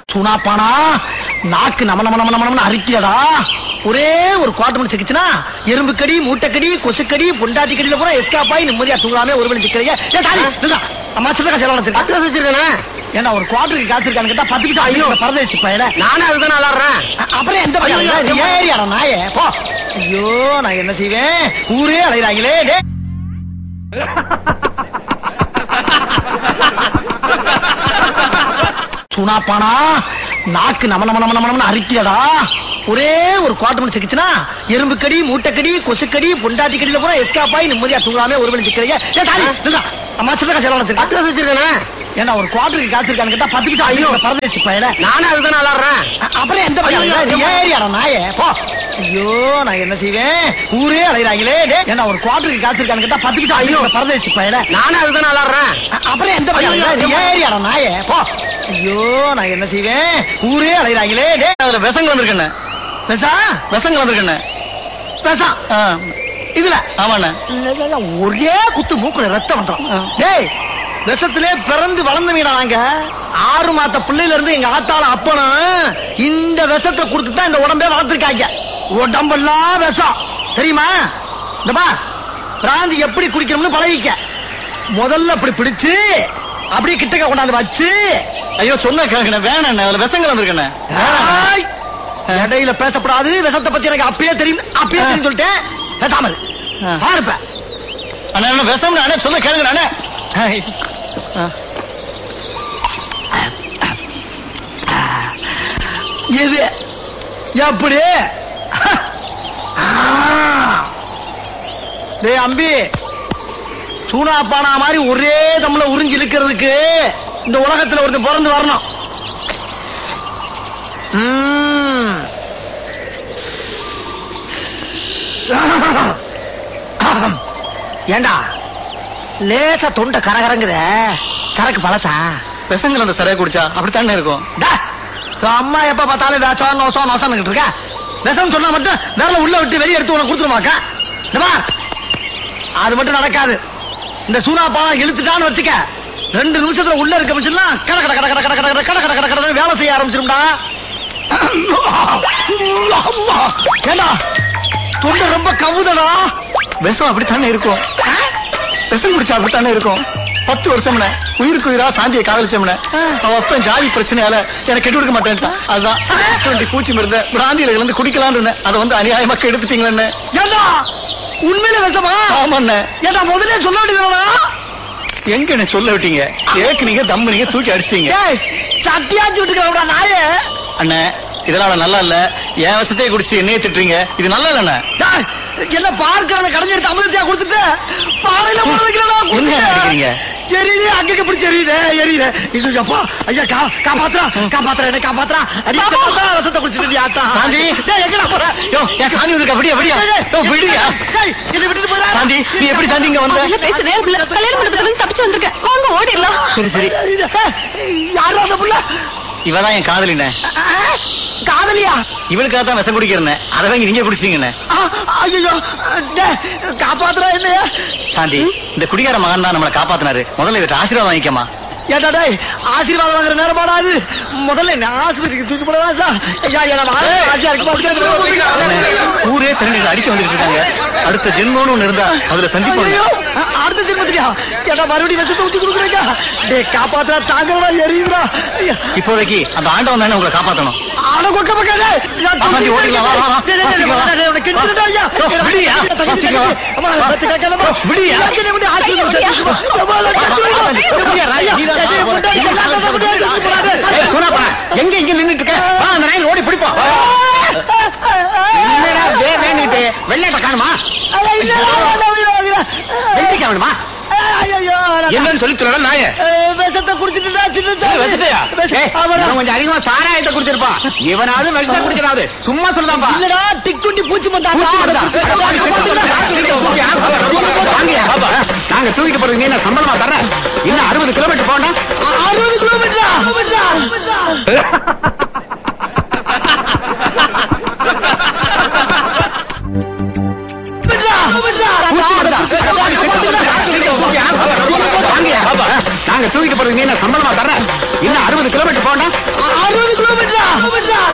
சுனாப்பானா நாக்கு நம நம நம நம அரிக்கியடா ஒரே ஒரு குவார்டர் மணி சிக்கிச்சுனா எறும்பு கடி மூட்டைக்கடி கொசுக்கடி பொண்டாட்டி கடியில பூரா எஸ்காப் ஆகி நிம்மதியா தூங்காம ஒரு மணி சிக்கிறீங்க ஏன் தாலி நில்றா. அம்மா சில்லற காசு எவ்வளவு வச்சிருக்கா? பத்து காசு வச்சிருக்கேனே ஏன்டா ஒரு குவார்டருக்கு காசு இருக்கான்னு கேட்டா பத்து பைசா ஐயோ பறந்து வச்சு பயல நானே அதுதான் விளாடுறேன் அப்புறம் எந்த பையன் ஐயோ, அலையுறா? நீ ஏறியாடா நாயே போ ஐயோ நான் என்ன செய்வேன் ஊரே அலைகிறாங்களே டே சுனாப்பானா நாக்கு நம நம நம நம அரிக்கியடா ஒரே ஒரு குவார்டர் மணி சிக்கிச்சுனா எறும்பு கடி மூட்டைக்கடி கொசுக்கடி பொண்டாட்டி கடியில பூரா எஸ்காப் ஆகி நிம்மதியா தூங்காம ஒரு மணி சிக்கிறீங்க ஏன் தாலி நில்றா. அம்மா சில்லற காசு எவ்வளவு வச்சிருக்கா? பத்து காசு வச்சிருக்கேனே ஏன்டா ஒரு குவார்டருக்கு காசு இருக்கான்னு கேட்டா பத்து பைசா ஐயோ பறந்து வச்சு பயல நானே அதுதான் விளாடுறேன் அப்புறம் எந்த பையன் ஐயோ, அலையுறா? நீ ஏறியாடா நாயே போ ஐயோ நான் என்ன செய்வேன் ஊரே அலைகிறாங்களே டே ஏன்டா ஒரு குவார்டருக்கு காசு இருக்கான்னு கேட்டா பத்து பைசா ஐயோ பறந்து வச்சு பயல நானே அதுதான் விளாடுறேன் அப்புறம் எந்த பையன் ஐயோ, அலையுறா? நீ ஏறியாடா நாயே போ ஐயோ நான் என்ன செய்வேன் ஊரே அலைகிறாங்களே டே அதுல விஷங்கள் வந்திருக்கண்ணே பெசா விஷங்கள் வந்திருக்கண்ணே பெசா ஆ, இதுல ஆமாண்ணே ஒரே குத்து மூக்குல ரத்தம் வந்துடும் ஆ. டேய் விஷத்திலே பிறந்து வளர்ந்தவீடா நாங்க ஆறு மாத்த பிள்ளையில இருந்து எங்க ஆத்தால அப்பனும் இந்த விஷத்தை கொடுத்து தான் இந்த உடம்பே வளர்த்திருக்காங்க உடம்பெல்லாம் விஷம் தெரியுமா இந்த பா பிராந்தி எப்படி குடிக்கணும்னு பழகிக்க முதல்ல அப்படி பிடிச்சு அப்படியே கிட்டக்க கொண்டாந்து வச்சு ஐயோ சொன்ன கேட்கண்ணே வேணாண்ணே அதுல விஷங்கள் வந்திருக்கண்ணே ஏய், இடையில பேசப்படாது விஷத்தை பத்தி எனக்கு அப்பயே தெரியும் அப்பயே தெரியும் சொல்லிட்டேன் பேசாமல் ஆ. பாருப்ப அண்ணா என்ன விஷம் அண்ணே சொல்ல கேளுங்க அண்ணே எது எப்படி ஆ. டேய் அம்பி சூனா பானா மாதிரி ஒரே தம்ல உறிஞ்சு இழுக்கிறதுக்கு இந்த உலகத்துல ஒருத்தன் பிறந்து வரணும் ம். ஏண்டா லேசா தொண்டை கரகரங்குத சரக்கு பழசா விஷங்கள் அந்த சரியா குடிச்சா அப்படித்தானே இருக்கும் டா, உன் அம்மா எப்ப பார்த்தாலும் வேஷம் நோசம் நோசம் இருக்க விஷம் சொன்னா மட்டும் விரல உள்ள விட்டு வெளியே எடுத்து உனக்கு கொடுத்துருமாக்கா இந்த பார், அது மட்டும் நடக்காது இந்த சூனா பாலம் இழுத்துட்டான்னு வச்சுக்க ரெண்டு நிமிஷத்துல உள்ள இருக்க மிஷின்லாம் கட கட கட கட கட கட கட கட கட கட கட வேலை செய்ய ஆரம்பிச்சிரும்டா ஏண்டா தொண்டை ரொம்ப கவுதடா விஷம் அப்படித்தானே இருக்கும் விஷம் குடிச்சா அப்படித்தானே இருக்கும் பத்து வருஷம்னே உயிருக்கு உயிரா சாந்தியை காதலிச்சோம்னே அவ அப்பன் ஜாதி பிரச்சனையால எனக்கு கெட்டு கொடுக்க மாட்டேன்ட்டான் அதுதான் டுவெண்ட்டி பூச்சி மருந்த பிராந்தியில இருந்து குடிக்கலாம்னு இருந்தேன் அதை வந்து அநியாயமா எடுத்துட்டீங்களே ஏண்டா உண்மையில விஷமா ஆமாண்ணே ஏண்டா முதல்ல சொல்ல வேண்டியதுடா எங்க என்ன சொல்ல விட்டீங்க ஏக்குனீங்க தம்புனீங்க தூக்கி அடிச்சிட்டீங்க ஏய் சட்டியாச்சு விட்டுக்கிறா நாயே அண்ணே இதெல்லாம் நல்லா இல்ல என் விஷத்தையே குடிச்சிட்டு என்னையே திட்டுறீங்க இது நல்லா இல்லண்ணே டேய், எல்லாம் பார்க்கறத கடைஞ்சிருக்க அமிர்தத்தையா கொடுத்துட்டு பாறையில போடுறதுக்குலடா என்ன நினைக்கிறீங்க? எரியுது அங்கங்க பிடிச்சு எரியுது எரியுது இது அப்பா ஐயா கா காப்பாத்துறா காப்பாத்துறா என்ன காப்பாத்துறா அடி ரசத்தை குடிச்சிட்டு ஆத்தா சாந்தி. டேய் எங்கடா போற யோ என் சாந்தி வந்திருக்கா விடியா விடியா யோ விடியா டேய் என்னை விட்டுட்டு போறா சாந்தி நீ எப்படி சாந்தி இங்க வந்த முதல்ல பேசுறேன் உள்ள கல்யாண மண்டபத்துல இருந்து தப்பிச்சு வந்திருக்கேன் வாங்க ஓடிடலாம் சரி சரி யாரா அந்த புள்ள இவதான் என் காதலிண்ணே ஆ, காதலியா இவளுக்காக தான் விஷம் குடிக்கிறேன் அதை வாங்கி நீங்க குடிச்சிட்டீங்கண்ணே ஐயோ காப்பாத்துறா என்னையா சாந்தி இந்த குடிகார மகன் தான் நம்மளை காப்பாத்தினாரு முதல்ல இவற்றை ஆசீர்வாதம் வாங்கிக்கமா ஏண்டா டேய் ஆசீர்வாதம் வாங்குற நேரமாடாது முதல்ல என்ன ஆஸ்பத்திரிக்கு தூக்கி போடவா சார் ஐயா என்ன வாழ ஆசையா இருக்கு ஊரே திரண்டு அடிக்க வந்துட்டு இருக்காங்க அடுத்த ஜென்மம்னு ஒண்ணு இருந்தா அதுல சந்திப்போம் ஐயோ அடுத்த திரும்பத்தியா ஏண்டா மறுபடியும் விஷத்தை ஊத்தி கொடுக்குறீங்க டேய் காப்பாத்துறா தாங்கடா எரியுதுடா ஐயா இப்போதைக்கு அந்த ஆண்டவன் தானே உங்களை காப்பாத்தணும் ஆள கொக்க பக்காதே வாசி, ஓடிக்கலாம், வா, வா, வா. வாசிக்கலாம், வா. ஓ, விடுயா, வாசிக்கலாம். ஓ, விடுயா. ஏய், சூனாப்பா, எங்க இங்க நின்னுட்டு இருக்க வா அந்த நாயில் ஓடி பிடிப்போம் என்னடா வே வேணுட்டு வெள்ளாட்ட காணுமா வெள்ளிக்கா வேணுமா என்னன்னு சொல்லி சொல்லலாம் நாய விஷத்தை குடிச்சிட்டு சின்ன விஷத்தையா ஏய், இவன் கொஞ்சம் அதிகமா சாராயத்தை குடிச்சிருப்பான் இவனாவது விஷத்தை குடிக்கிறாது சும்மா சொல்லுதான்பா இல்லடா டிக்குண்டி பூச்சி வாங்கய்யா, பாப்பா. நாங்க தூக்கிட்டு போறதுக்கு நீ என்ன சம்பளமா தர இன்னும் அறுபது கிலோமீட்டர் போனா அறுபது கிலோமீட்டரா வாங்கய்யா, பாப்பா. நாங்க தூக்கிட்டு போறதுக்கு நீ என்ன சம்பளமா தர இன்னும் அறுபது கிலோமீட்டர் போனா அறுபது விட்றா